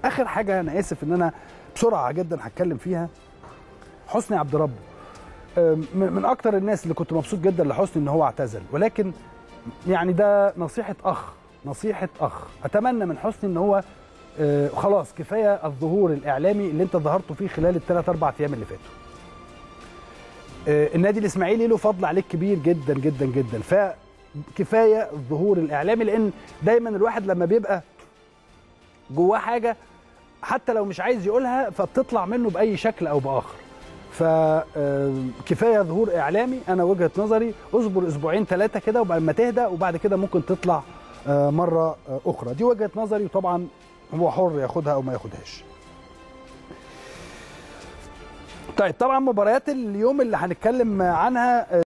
اخر حاجه انا اسف ان انا بسرعه جدا هتكلم فيها حسني عبد ربه أم، من من اكتر الناس اللي كنت مبسوط جدا لحسني ان هو اعتزل ولكن يعني ده نصيحه اخ نصيحه اخ اتمنى من حسني ان هو آه، خلاص كفايه الظهور الاعلامي اللي انت ظهرته فيه خلال الثلاث اربع ايام اللي فاتوا آه، النادي الاسماعيلي له فضل عليك كبير جدا جدا جدا فكفايه الظهور الاعلامي لان دايما الواحد لما بيبقى جواه حاجه حتى لو مش عايز يقولها فبتطلع منه باي شكل او باخر فكفايه ظهور اعلامي انا وجهه نظري اصبر اسبوعين ثلاثه كده وبعد ما تهدى وبعد كده ممكن تطلع آه، مره آه، اخرى دي وجهه نظري وطبعا هو حر ياخدها او ما ياخدهاش طيب طبعا مباريات اليوم اللي هنتكلم عنها آه،